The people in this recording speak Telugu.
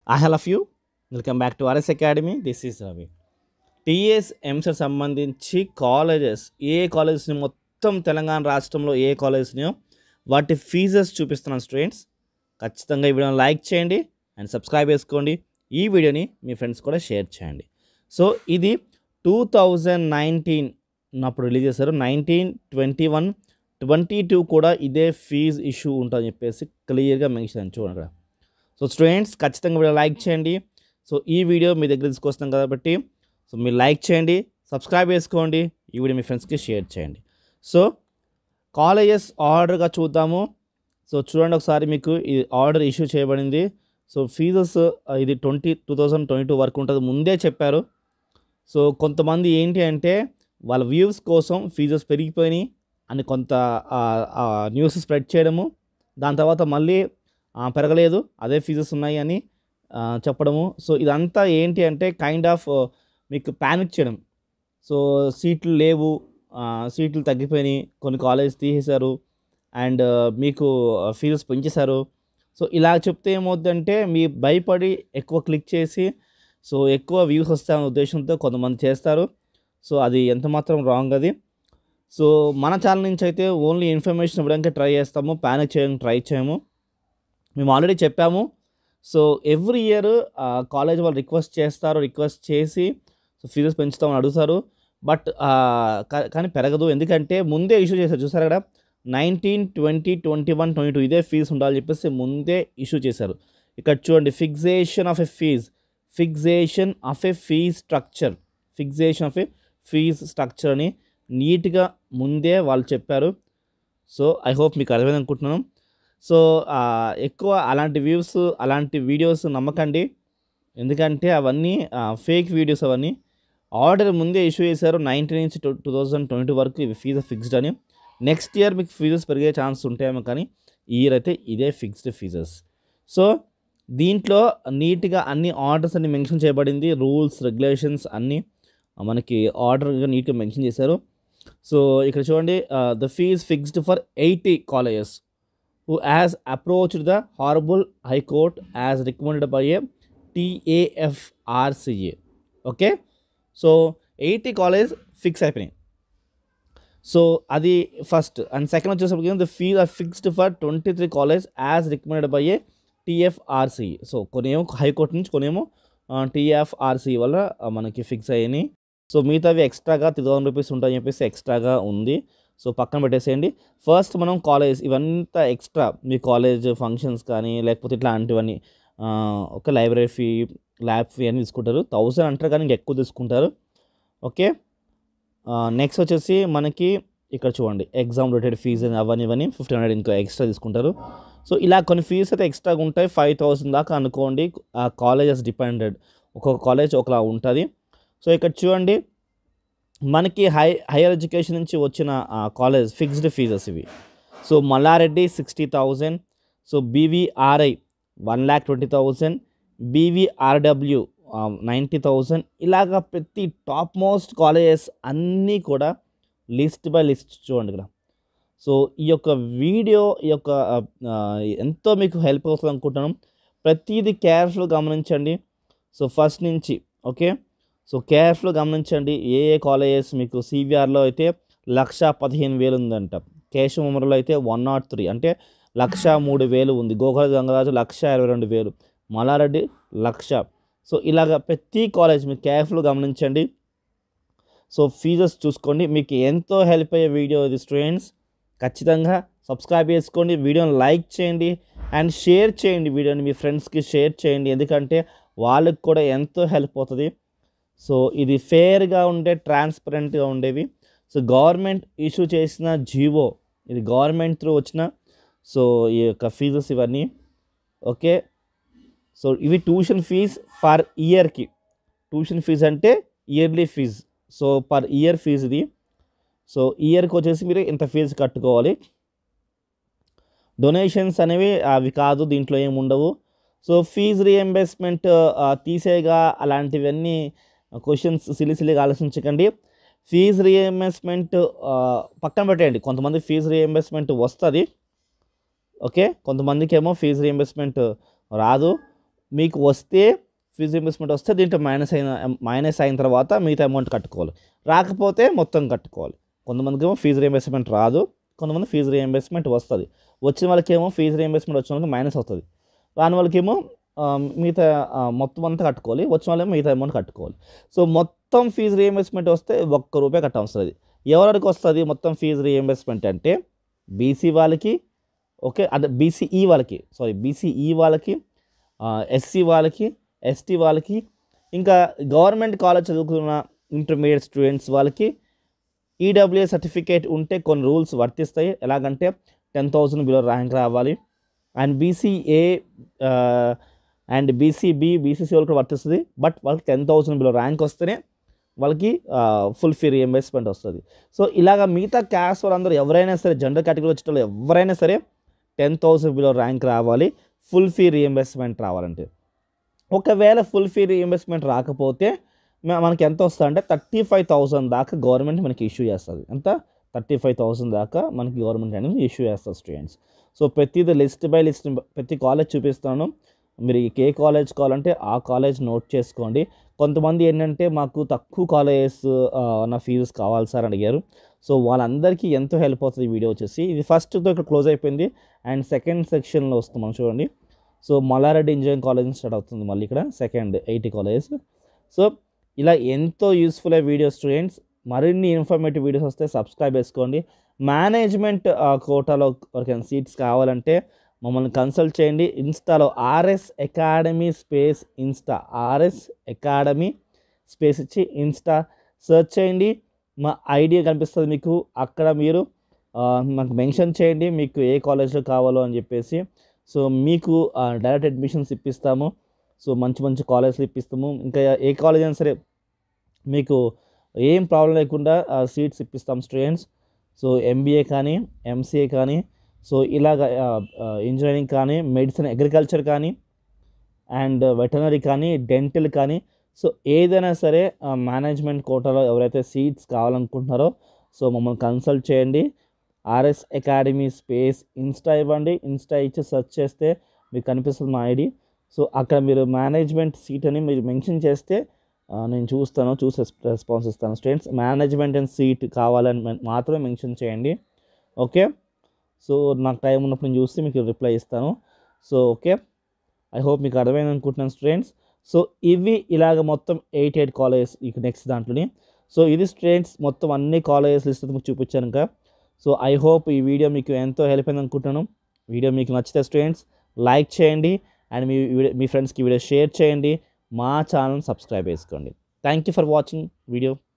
I all of you welcome back to RS academy this is Ravi TS EAMCET సంబంధించి కాలేజెస్ ఏ కాలేజెస్ని మొత్తం తెలంగాణ రాష్ట్రంలో ఏ కాలేజెస్ని వాటి ఫీజెస్ చూపిస్తున్నాను స్టూడెంట్స్ ఖచ్చితంగా ఈ వీడియోని లైక్ చేయండి అండ్ సబ్స్క్రైబ్ చేసుకోండి ఈ వీడియోని మీ ఫ్రెండ్స్ కూడా షేర్ చేయండి సో ఇది టూ థౌజండ్ నైన్టీన్ అప్పుడు రిలీజ్ చేశారు nineteen twenty one twenty two కూడా ఇదే ఫీజ్ ఇష్యూ ఉంటుందని చెప్పేసి క్లియర్గా మెన్షన్ చూడండి అక్కడ సో స్టూడెంట్స్ ఖచ్చితంగా వీడియో లైక్ చేయండి సో ఈ వీడియో మీ దగ్గర తీసుకొస్తాం కాబట్టి సో మీరు లైక్ చేయండి సబ్స్క్రైబ్ చేసుకోండి ఈ వీడియో మీ ఫ్రెండ్స్కి షేర్ చేయండి సో కాలేజెస్ ఆర్డర్గా చూద్దాము సో చూడండి ఒకసారి మీకు ఈ ఆర్డర్ ఇష్యూ చేయబడింది సో ఫీజెస్ ఇది twenty two thousand twenty two వరకు ఉంటుంది ముందే చెప్పారు సో కొంతమంది ఏంటి అంటే వాళ్ళ వ్యూస్ కోసం ఫీజెస్ పెరిగిపోయినాయి అని కొంత న్యూస్ స్ప్రెడ్ చేయడము దాని తర్వాత మళ్ళీ ఆ, పెరగలేదు అదే ఫీజెస్ ఉన్నాయి అని ఆ, చెప్పడము సో ఇదంతా ఏంటి అంటే కైండ్ ఆఫ్ మీకు ప్యానిక్ చేయడం సో సీట్లు లేవు ఆ, సీట్లు తగ్గిపోయినాయి కొన్ని కాలేజ్ తీసేశారు అండ్ మీకు ఫీజెస్ పెంచేశారు సో ఇలా చెప్తే ఏమవుద్దంటే మీ భయపడి ఎక్కువ క్లిక్ చేసి సో ఎక్కువ వ్యూస్ వస్తాయనే ఉద్దేశంతో కొంతమంది చేస్తారు సో అది ఎంత మాత్రం రాంగ్ అది సో మన ఛానల్ నుంచి అయితే ఓన్లీ ఇన్ఫర్మేషన్ ఇవ్వడానికి ట్రై చేస్తాము ప్యానిక్ చేయడానికి ట్రై చేయము మేము ఆల్రెడీ చెప్పాము సో ఎవ్రీ ఇయర్ కాలేజ్ వాళ్ళు రిక్వెస్ట్ చేస్తారు రిక్వెస్ట్ చేసి సో ఫీజెస్ పెంచుతామని అడుగుతారు బట్ కానీ పెరగదు ఎందుకంటే ముందే ఇష్యూ చేశారు చూసారు కదా nineteen twenty twenty one twenty two ఇదే ఫీజు ఉండాలని చెప్పేసి ముందే ఇష్యూ చేశారు ఇక్కడ చూడండి fixation of a fee fixation of a fee structure fixation of a fee structure అని నీట్గా ముందే వాళ్ళు చెప్పారు సో ఐ హోప్ మీకు అర్థమైంది అనుకుంటున్నాను సో ఆ, ఎక్కువ అలాంటి వ్యూస్ అలాంటి వీడియోస్ నమ్మకండి ఎందుకంటే అవన్నీ ఫేక్ వీడియోస్ అవన్నీ ఆర్డర్ ముందే ఇష్యూ చేశారు నైన్టీన్ నుంచి టూ టూ థౌజండ్ ట్వంటీ వరకు ఇవి ఫీజు ఫిక్స్డ్ అని నెక్స్ట్ ఇయర్ మీకు ఫీజెస్ పెరిగే ఛాన్స్ ఉంటాయేమో కానీ ఈ ఇయర్ అయితే ఇదే ఫిక్స్డ్ ఫీజెస్ సో దీంట్లో నీట్గా అన్ని ఆర్డర్స్ అన్ని మెన్షన్ చేయబడింది రూల్స్ రెగ్యులేషన్స్ అన్నీ మనకి ఆర్డర్గా నీట్గా మెన్షన్ చేశారు సో ఇక్కడ చూడండి the fee fixed for eighty colleges who has approached the Horrible High Court as recommended by a TAFRCA. Okay so eighty college fix అయిపోయినాయి సో అది ఫస్ట్ అండ్ సెకండ్ వచ్చేసరికి the fee are fixed for twenty three college as recommended by a TFRC so కొనేమో హైకోర్టు నుంచి కొనేమో టీఎఫ్ఆర్సి వల్ల ఆ, మనకి ఫిక్స్ అయ్యాయి సో మిగతావి ఎక్స్ట్రాగా త్రీ థౌసండ్ రూపీస్ ఉంటాయని చెప్పేసి ఎక్స్ట్రాగా ఉంది సో పక్కన పెట్టేసేయండి ఫస్ట్ మనం కాలేజ్ ఇవంతా ఎక్స్ట్రా మీ కాలేజ్ ఫంక్షన్స్ కానీ లేకపోతే ఇట్లాంటివన్నీ ఆ, ఒక లైబ్రరీ ఫీ ల్యాబ్ ఫీ అని తీసుకుంటారు థౌసండ్ అంటారు కానీ ఇంకా ఎక్కువ తీసుకుంటారు ఓకే నెక్స్ట్ వచ్చేసి మనకి ఇక్కడ చూడండి ఎగ్జామ్ రిలేటెడ్ ఫీజు అవన్నీ ఇవన్నీ ఫిఫ్టీన్ హండ్రెడ్ ఇంకా ఎక్స్ట్రా తీసుకుంటారు సో ఇలా కొన్ని ఫీజు అయితే ఎక్స్ట్రాగా ఉంటాయి ఫైవ్ థౌసండ్ దాకా అనుకోండి ఆ కాలేజెస్ డిపెండెడ్ ఒక్కొక్క కాలేజ్ ఒకలా ఉంటుంది సో ఇక్కడ చూడండి మనకి హై హైయర్ ఎడ్యుకేషన్ నుంచి వచ్చిన కాలేజ్ ఫిక్స్డ్ ఫీజెస్ ఇవి so Malla Reddy sixty thousand so BVRI one lakh twenty thousand BVRW ninety thousand ఇలాగ ప్రతి టాప్ మోస్ట్ కాలేజెస్ అన్నీ కూడా లిస్ట్ బై లిస్ట్ చూడండి ఇక్కడ సో ఈ యొక్క వీడియో ఈ యొక్క ఆ, ఆ, ఎంతో మీకు హెల్ప్ అవుతుంది అనుకుంటున్నాను ప్రతిదీ కేర్ఫుల్ గమనించండి సో ఫస్ట్ నుంచి ఓకే సో కేర్ఫుల్ గమనించండి ఏ ఏ కాలేజెస్ మీకు సివిఆర్లో అయితే లక్ష పదిహేను వేలు ఉందంట కేశవమరలో అయితే వన్ నాట్ త్రీ అంటే లక్ష మూడు వేలు ఉంది గోకుల గంగరాజు లక్ష ఇరవై రెండు వేలు మల్లారెడ్డి లక్ష సో ఇలాగ ప్రతి కాలేజ్ మీరు కేర్ఫుల్ గమనించండి సో ఫీజెస్ చూసుకోండి మీకు ఎంతో హెల్ప్ అయ్యే వీడియో ఇది స్టూడెంట్స్ ఖచ్చితంగా సబ్స్క్రైబ్ చేసుకోండి వీడియోని లైక్ చేయండి అండ్ షేర్ చేయండి వీడియోని మీ ఫ్రెండ్స్కి షేర్ చేయండి ఎందుకంటే వాళ్ళకి కూడా ఎంతో హెల్ప్ అవుతుంది సో ఇది ఫేర్గా ఉండే ట్రాన్స్పరెంట్గా ఉండేవి సో గవర్నమెంట్ ఇష్యూ చేసిన జీవో ఇది గవర్నమెంట్ త్రూ వచ్చిన సో ఈ యొక్క ఫీజెస్ ఇవన్నీ ఓకే సో ఇవి ట్యూషన్ ఫీజ్ పర్ ఇయర్కి ట్యూషన్ ఫీజ్ అంటే yearly fee so per year fees ఇది సో ఇయర్కి వచ్చేసి మీరు ఇంత ఫీజు కట్టుకోవాలి డొనేషన్స్ అనేవి అవి కాదు దీంట్లో ఏమి ఉండవు సో ఫీజు రీఎంబర్స్మెంట్ తీసేగా అలాంటివన్నీ క్వశ్చన్స్ సిలి సిలిగా ఆలోచించకండి ఫీజు రీఎంబర్స్మెంట్ పక్కన పెట్టేయండి కొంతమంది ఫీజు రీఎంబర్స్మెంట్ వస్తుంది ఓకే కొంతమందికి ఏమో ఫీజు రీఎంబర్స్మెంట్ రాదు మీకు వస్తే ఫీజు రీఎంబర్స్మెంట్ వస్తే దీంట్లో మైనస్ అయిన మైనస్ అయిన తర్వాత మిగతా అమౌంట్ కట్టుకోవాలి రాకపోతే మొత్తం కట్టుకోవాలి కొంతమందికి ఏమో ఫీజు రీఎంబర్స్మెంట్ రాదు కొంతమంది ఫీజు రీఎంబర్స్మెంట్ వస్తుంది వచ్చిన వాళ్ళకేమో ఫీజు రీఎంబర్స్మెంట్ వచ్చిన వాళ్ళకి మైనస్ అవుతుంది రాని వాళ్ళకేమో ఆ, మిగతా ఆ, మొత్తం అంతా కట్టుకోవాలి వచ్చిన వాళ్ళేమో మిగతా అమౌంట్ కట్టుకోవాలి సో మొత్తం ఫీజు రీఎంబర్స్మెంట్ వస్తే ఒక్క రూపాయి కట్టవసరం లేదు ఎవరికి వస్తుంది మొత్తం ఫీజు రీఎంబర్స్మెంట్ అంటే బీసీ వాళ్ళకి ఓకే అదే బీసీఈ వాళ్ళకి సారీ బీసీఈ వాళ్ళకి ఎస్సీ వాళ్ళకి ఎస్టీ వాళ్ళకి ఇంకా గవర్నమెంట్ కాలేజ్ చదువుకున్న ఇంటర్మీడియట్ స్టూడెంట్స్ వాళ్ళకి ఈడబ్ల్యూఏ సర్టిఫికేట్ ఉంటే కొన్ని రూల్స్ వర్తిస్తాయి ఎలాగంటే టెన్ థౌసండ్ బిలో ర్యాంక్ రావాలి and BCA and BCB BCC వాళ్ళకి కూడా వర్తిస్తుంది బట్ వాళ్ళకి టెన్ థౌసండ్ బిలో ర్యాంక్ వస్తేనే వాళ్ళకి ఫుల్ ఫీ రియంబర్స్మెంట్ వస్తుంది సో ఇలాగ మిగతా క్యాస్ట్ వాళ్ళందరూ ఎవరైనా సరే జనరల్ కేటగిరీ వచ్చే వాళ్ళు ఎవరైనా సరే టెన్ థౌసండ్ బిలో ర్యాంక్ రావాలి ఫుల్ ఫీ రియంబర్స్మెంట్ రావాలంటే ఒకవేళ ఫుల్ ఫీ రియంబర్స్మెంట్ రాకపోతే మ- మనకి ఎంత వస్తుంది అంటే థర్టీ ఫైవ్ థౌసండ్ దాకా గవర్నమెంట్ మనకి ఇష్యూ చేస్తుంది ఎంత థర్టీ ఫైవ్ థౌసండ్ దాకా మనకి గవర్నమెంట్ అనేది ఇష్యూ చేస్తుంది స్టూడెంట్స్ సో ప్రతిది లిస్ట్ బై లిస్ట్ ప్రతి కాలేజ్ చూపిస్తాను మీరు ఏ కాలేజ్ కావాలంటే ఆ కాలేజ్ నోట్ చేసుకోండి కొంతమంది ఏంటంటే మాకు తక్కువ కాలేజెస్ నా ఫీజెస్ కావాలి సార్ అని అడిగారు సో వాళ్ళందరికీ ఎంతో హెల్ప్ అవుతుంది ఈ వీడియో వచ్చేసి ఇది ఫస్ట్తో ఇక్కడ క్లోజ్ అయిపోయింది అండ్ సెకండ్ సెక్షన్లో వస్తుంది మనం చూడండి సో మల్లారెడ్డి ఇంజనీరింగ్ కాలేజ్ నుంచి స్టార్ట్ అవుతుంది మళ్ళీ ఇక్కడ సెకండ్ ఐటీ కాలేజ్ సో ఇలా ఎంతో యూస్ఫుల్ అయ్యే వీడియో స్టూడెంట్స్ మరిన్ని ఇన్ఫర్మేటివ్ వీడియోస్ వస్తే సబ్స్క్రైబ్ చేసుకోండి మేనేజ్మెంట్ కోటాలో ఎవరికైనా సీట్స్ కావాలంటే మమ్మల్ని కన్సల్ట్ చేయండి ఇన్స్టాలో RS academy space insta RS academy space ఇచ్చి ఇన్స్టా సెర్చ్ చేయండి మా ఐడియా కనిపిస్తుంది మీకు అక్కడ మీరు ఆ, మాకు మెన్షన్ చేయండి మీకు ఏ కాలేజ్లో కావాలో అని చెప్పేసి సో మీకు డైరెక్ట్ అడ్మిషన్స్ ఇప్పిస్తాము సో మంచి మంచి కాలేజ్లు ఇప్పిస్తాము ఇంకా ఏ కాలేజ్ అయినా సరే మీకు ఏం ప్రాబ్లం లేకుండా సీట్స్ ఇప్పిస్తాం స్టూడెంట్స్ సో ఎంబీఏ కానీ ఎంసీఏ కానీ సో ఇలాగ ఇంజనీరింగ్ కానీ మెడిసిన్ అగ్రికల్చర్ కానీ అండ్ వెటనరీ కానీ డెంటల్ కానీ సో ఏదైనా సరే మేనేజ్మెంట్ కోటాలో ఎవరైతే సీట్స్ కావాలనుకుంటున్నారో సో మమ్మల్ని కన్సల్ట్ చేయండి ఆర్ఎస్ అకాడమీ స్పేస్ ఇన్స్టా ఇవ్వండి ఇన్స్టా ఇచ్చి సెర్చ్ చేస్తే మీకు కనిపిస్తుంది మా ఐడి సో అక్కడ మీరు మేనేజ్మెంట్ సీట్ అని మీరు మెన్షన్ చేస్తే ఆ, నేను చూస్తాను చూసి రెస్- రెస్పాన్స్ ఇస్తాను స్టూడెంట్స్ మేనేజ్మెంట్ అండ్ సీట్ కావాలని మెన్- మాత్రమే మెన్షన్ చేయండి ఓకే సో నాకు టైం ఉన్నప్పుడు నేను చూసి మీకు రిప్లై ఇస్తాను సో ఓకే ఐ హోప్ మీకు అర్థమైంది అనుకుంటున్నాను స్టూడెంట్స్ సో ఇవి ఇలాగ మొత్తం ఎయిట్ ఎయిట్ కాలేజెస్ ఇక నెక్స్ట్ దాంట్లోని సో ఇది స్టూడెంట్స్ మొత్తం అన్ని కాలేజెస్ లిస్ట్ మీకు చూపించాను ఇంకా సో ఐ హోప్ ఈ వీడియో మీకు ఎంతో హెల్ప్ అయింది అనుకుంటున్నాను వీడియో మీకు నచ్చితే స్టూడెంట్స్ లైక్ చేయండి అండ్ మీ వీడియో మీ ఫ్రెండ్స్కి వీడియో షేర్ చేయండి మా ఛానల్ సబ్స్క్రైబ్ చేసుకోండి thank you for watching video